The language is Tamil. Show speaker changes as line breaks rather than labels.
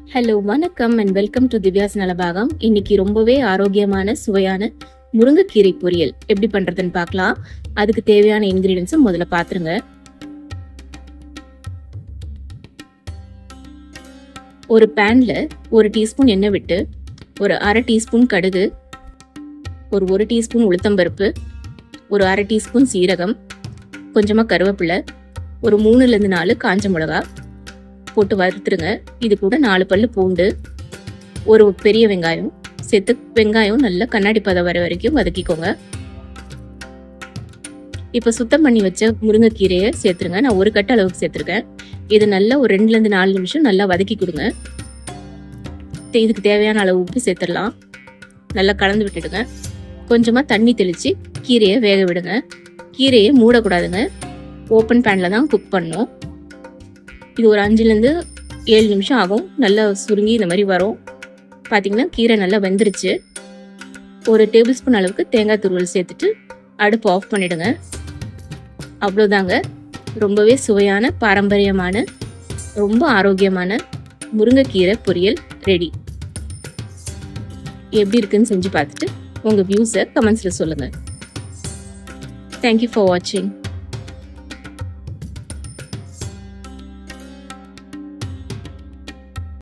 ஹலோ வணக்கம் அண்ட் வெல்கம் டு திவ்யாஸ் நலபாகம் இன்னைக்கு ரொம்பவே ஆரோக்கியமான சுவையான முருங்கைக்கீரை பொரியல் எப்படி பண்றதுன்னு பார்க்கலாம் அதுக்கு தேவையான இன்கிரீடியன்ஸும் முதல்ல பார்த்துருங்க ஒரு பேன்ல ஒரு டீஸ்பூன் எண்ணெய் விட்டு ஒரு அரை டீஸ்பூன் கடுகு ஒரு ஒரு டீஸ்பூன் உளுத்தம்பருப்பு ஒரு அரை டீஸ்பூன் சீரகம் கொஞ்சமாக கருவேப்பிலை ஒரு மூணுலேருந்து நாலு காஞ்ச மிளகா போட்டு வறுத்துருங்க இது கூட நாலு பல்லு பூண்டு ஒரு பெரிய வெங்காயம் சேர்த்து வெங்காயம் நல்லா கண்ணாடி பதம் வர வரைக்கும் வதக்கிக்கோங்க இப்போ சுத்தம் பண்ணி வச்ச முருங்கைக்கீரையை சேர்த்துருங்க நான் ஒரு கட்டு அளவுக்கு சேர்த்துருக்கேன் இது நல்லா ஒரு ரெண்டுலேருந்து நாலு நிமிஷம் நல்லா வதக்கி கொடுங்க இதுக்கு தேவையான அளவு உப்பு சேர்த்துடலாம் நல்லா கலந்து விட்டுடுங்க கொஞ்சமாக தண்ணி தெளித்து கீரையை வேக விடுங்க கீரையை மூடக்கூடாதுங்க ஓப்பன் பேனில் தான் குக் பண்ணணும் இது ஒரு அஞ்சுலேருந்து ஏழு நிமிஷம் ஆகும் நல்லா சுருங்கி இந்த மாதிரி வரும் பார்த்தீங்கன்னா கீரை நல்லா வெந்துருச்சு ஒரு டேபிள் ஸ்பூன் அளவுக்கு தேங்காய் துருவல் சேர்த்துட்டு அடுப்பு ஆஃப் பண்ணிடுங்க அவ்வளோதாங்க ரொம்பவே சுவையான பாரம்பரியமான ரொம்ப ஆரோக்கியமான முருங்கைக்கீரை பொரியல் ரெடி எப்படி இருக்குன்னு செஞ்சு பார்த்துட்டு உங்கள் வியூஸை கமெண்ட்ஸில் சொல்லுங்கள் தேங்க்யூ ஃபார் வாட்சிங்